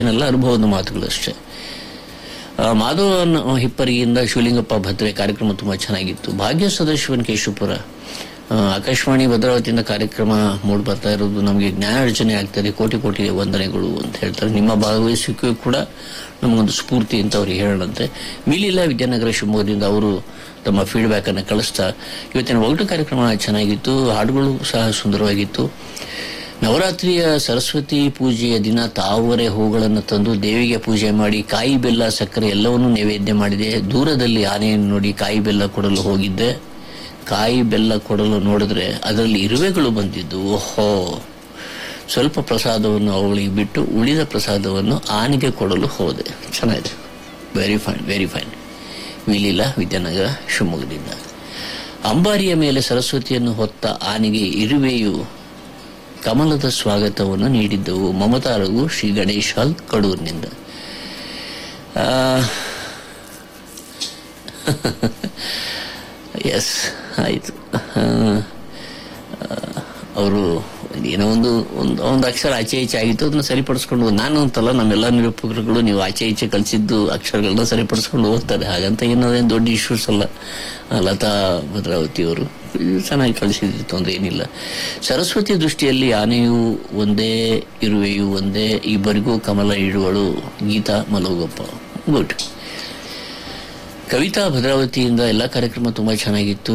ಏನೆಲ್ಲ ಅನುಭವದ ಮಾತುಗಳು ಅಷ್ಟೇ ಆ, ಮಾಧವನ್ ಹಿಪ್ಪರಿಯಿಂದ ಶಿವಲಿಂಗಪ್ಪ ಭದ್ರೆ ಕಾರ್ಯಕ್ರಮ ತುಂಬಾ ಚೆನ್ನಾಗಿತ್ತು ಭಾಗ್ಯ ಸದಾಶಿವನ್ ಕೇಶವಪುರ ಆ, ಆಕಾಶವಾಣಿ ಭದ್ರಾವತಿಯಿಂದ ಕಾರ್ಯಕ್ರಮ ಮೂಡಿ ಬರ್ತಾ ಇರೋದು ನಮಗೆ ಜ್ಞಾನಾರ್ಜನೆ ಆಗ್ತದೆ ಕೋಟಿ ಕೋಟಿ ವಂದನೆಗಳು ಅಂತ ಹೇಳ್ತಾರೆ ನಿಮ್ಮ ಭಾಗವಹಿಸುವಿಕೆಯೂ ಕೂಡ ನಮಗೊಂದು ಸ್ಫೂರ್ತಿ ಅಂತ ಅವ್ರಿಗೆ ಹೇಳೋಣಂತೆ ಮೀಲಿಲ್ಲ ವಿದ್ಯಾನಗರ ಶಿವಮೊಗ್ಗದಿಂದ ಅವರು ತಮ್ಮ ಫೀಡ್ಬ್ಯಾಕ್ ಅನ್ನು ಕಳಿಸ್ತಾ ಇವತ್ತಿನ ಒಗಟು ಕಾರ್ಯಕ್ರಮ ಚೆನ್ನಾಗಿತ್ತು ಹಾಡುಗಳು ಸಹ ಸುಂದರವಾಗಿತ್ತು ನವರಾತ್ರಿಯ ಸರಸ್ವತಿ ಪೂಜೆಯ ದಿನ ತಾವರೆ ಹೂಗಳನ್ನು ತಂದು ದೇವಿಗೆ ಪೂಜೆ ಮಾಡಿ ಕಾಯಿ ಬೆಲ್ಲ ಸಕ್ಕರೆ ಎಲ್ಲವನ್ನೂ ನೈವೇದ್ಯ ಮಾಡಿದೆ ದೂರದಲ್ಲಿ ಆನೆಯನ್ನು ನೋಡಿ ಕಾಯಿ ಬೆಲ್ಲ ಕೊಡಲು ಹೋಗಿದ್ದೆ ಕಾಯಿ ಬೆಲ್ಲ ಕೊಡಲು ನೋಡಿದ್ರೆ ಅದರಲ್ಲಿ ಇರುವೆಗಳು ಬಂದಿದ್ದು ಓಹೋ ಸ್ವಲ್ಪ ಪ್ರಸಾದವನ್ನು ಅವಳಿಗೆ ಬಿಟ್ಟು ಉಳಿದ ಪ್ರಸಾದವನ್ನು ಆನೆಗೆ ಕೊಡಲು ಹೋದೆ ಚೆನ್ನಾಗಿದೆ ವೆರಿ ಫೈನ್ ವೆರಿ ಫೈನ್ ವಿಲೀಲ ವಿದ್ಯಾನಗರ ಶಿವಮೊಗ್ಗದಿಂದ ಅಂಬಾರಿಯ ಮೇಲೆ ಸರಸ್ವತಿಯನ್ನು ಹೊತ್ತ ಆನೆಗೆ ಇರುವೆಯು ಕಮಲದ ಸ್ವಾಗತವನ್ನು ನೀಡಿದ್ದವು ಮಮತಾ ರಘು ಶ್ರೀ ಗಣೇಶ್ ಹಾಲ್ ಕಡೂರಿನಿಂದ ಎಸ್ ಆಯಿತು ಅವರು ಏನೋ ಒಂದು ಒಂದು ಒಂದು ಅಕ್ಷರ ಆಚೆ ಈಚೆ ಆಗಿತ್ತು ಅದನ್ನ ಸರಿಪಡಿಸ್ಕೊಂಡು ನಾನು ಅಂತಲ್ಲ ನಮ್ಮೆಲ್ಲ ನಿರೂಪಕರುಗಳು ನೀವು ಆಚೆ ಈಚೆ ಕಲಿಸಿದ್ದು ಅಕ್ಷರಗಳನ್ನ ಸರಿಪಡಿಸ್ಕೊಂಡು ಹೋಗ್ತಾರೆ ಹಾಗಂತ ಏನೋದೇನು ದೊಡ್ಡ ಇಶ್ಯೂಸ್ ಅಲ್ಲ ಆ, ಲತಾ ಭದ್ರಾವತಿ ಅವರು ಚೆನ್ನಾಗಿ ಕಳಿಸಿದ್ದು ತೊಂದರೆ ಏನಿಲ್ಲ ಸರಸ್ವತಿ ದೃಷ್ಟಿಯಲ್ಲಿ ಆನೆಯು ಒಂದೇ ಇರುವೆಯು ಒಂದೇ ಇಬ್ಬರಿಗೂ ಕಮಲ ಇಡುವಳು ಗೀತಾ ಮಲೋಗಪ್ಪ ಗುಡ್ ಕವಿತಾ ಭದ್ರಾವತಿಯಿಂದ ಎಲ್ಲ ಕಾರ್ಯಕ್ರಮ ತುಂಬ ಚೆನ್ನಾಗಿತ್ತು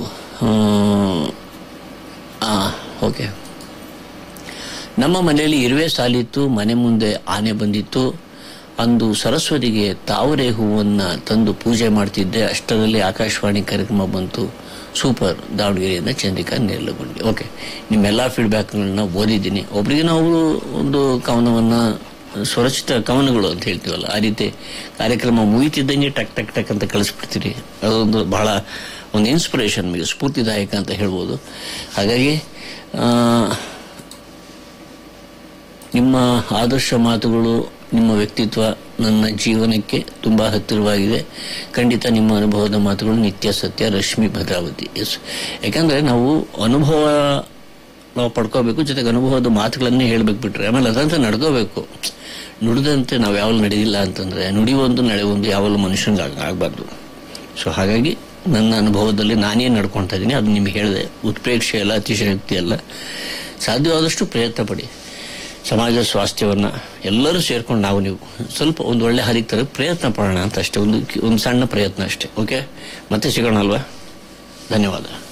ಓಕೆ ನಮ್ಮ ಮನೆಯಲ್ಲಿ ಇರುವೆ ಸಾಲಿತ್ತು ಮನೆ ಮುಂದೆ ಆನೆ ಬಂದಿತ್ತು ಅಂದು ಸರಸ್ವತಿಗೆ ತಾವರೆ ಹೂವನ್ನ ತಂದು ಪೂಜೆ ಮಾಡ್ತಿದ್ದೆ ಅಷ್ಟರಲ್ಲಿ ಆಕಾಶವಾಣಿ ಕಾರ್ಯಕ್ರಮ ಬಂತು ಸೂಪರ್ ದಾವಣಗೆರೆಯಿಂದ ಚಂದ್ರಿಕಾ ನೇರ್ಲಗುಂಡಿ ಓಕೆ ನಿಮ್ಮೆಲ್ಲ ಫೀಡ್ಬ್ಯಾಕ್ಗಳನ್ನ ಓದಿದ್ದೀನಿ ಒಬ್ರಿಗೆ ನಾವು ಒಂದು ಕವನವನ್ನ ಸ್ವರಚಿತ ಕವನಗಳು ಅಂತ ಹೇಳ್ತೀವಲ್ಲ ಆ ರೀತಿ ಕಾರ್ಯಕ್ರಮ ಮುಗಿತಿದ್ದಂಗೆ ಟಕ್ ಟಕ್ ಟಕ್ ಅಂತ ಕಳಿಸ್ಬಿಡ್ತೀರಿ ಅದೊಂದು ಬಹಳ ಒಂದು ಇನ್ಸ್ಪಿರೇಷನ್ ನಮಗೆ ಸ್ಫೂರ್ತಿದಾಯಕ ಅಂತ ಹೇಳ್ಬೋದು ಹಾಗಾಗಿ ಆ, ನಿಮ್ಮ ಆದರ್ಶ ಮಾತುಗಳು ನಿಮ್ಮ ವ್ಯಕ್ತಿತ್ವ ನನ್ನ ಜೀವನಕ್ಕೆ ತುಂಬಾ ಹತ್ತಿರವಾಗಿದೆ ಖಂಡಿತ ನಿಮ್ಮ ಅನುಭವದ ಮಾತುಗಳು ನಿತ್ಯ ಸತ್ಯ ರಶ್ಮಿ ಭದ್ರಾವತಿ ಎಸ್ ಯಾಕಂದ್ರೆ ನಾವು ಅನುಭವ ನಾವು ಪಡ್ಕೋಬೇಕು ಜೊತೆಗೆ ಅನುಭವದ ಮಾತುಗಳನ್ನೇ ಹೇಳ್ಬೇಕು ಬಿಟ್ರೆ ಆಮೇಲೆ ಅದಂತ ನಡ್ಕೋಬೇಕು ನುಡಿದಂತೆ ನಾವು ಯಾವಲ್ಲಿ ನಡೆದಿಲ್ಲ ಅಂತಂದ್ರೆ ನುಡಿ ಒಂದು ನಡೆ ಒಂದು ಯಾವಲ್ಲೂ ಮನುಷ್ಯಂಗೆ ಆಗ- ಆಗ್ಬಾರ್ದು ಸೊ ಹಾಗಾಗಿ ನನ್ನ ಅನುಭವದಲ್ಲಿ ನಾನೇ ನಡ್ಕೊಳ್ತಾ ಇದ್ದೀನಿ ಅದು ನಿಮ್ಗೆ ಹೇಳಿದೆ ಉತ್ಪ್ರೇಕ್ಷೆ ಅಲ್ಲ ಅತಿಶಯೋಕ್ತಿ ಅಲ್ಲ ಸಾಧ್ಯವಾದಷ್ಟು ಪ್ರಯತ್ನ ಪಡಿ ಸಮಾಜ ಸ್ವಾಸ್ಥ್ಯವನ್ನ ಎಲ್ಲರೂ ಸೇರ್ಕೊಂಡು ನಾವು ನೀವು ಸ್ವಲ್ಪ ಒಂದು ಒಳ್ಳೆ ಹಾದಿಗೆ ತರ ಪ್ರಯತ್ನ ಪಡೋಣ ಅಂತ ಅಷ್ಟೇ ಒಂದು ಒಂದು ಸಣ್ಣ ಪ್ರಯತ್ನ ಅಷ್ಟೇ ಓಕೆ ಮತ್ತೆ ಸಿಗೋಣ ಅಲ್ವಾ ಧನ್ಯವಾದ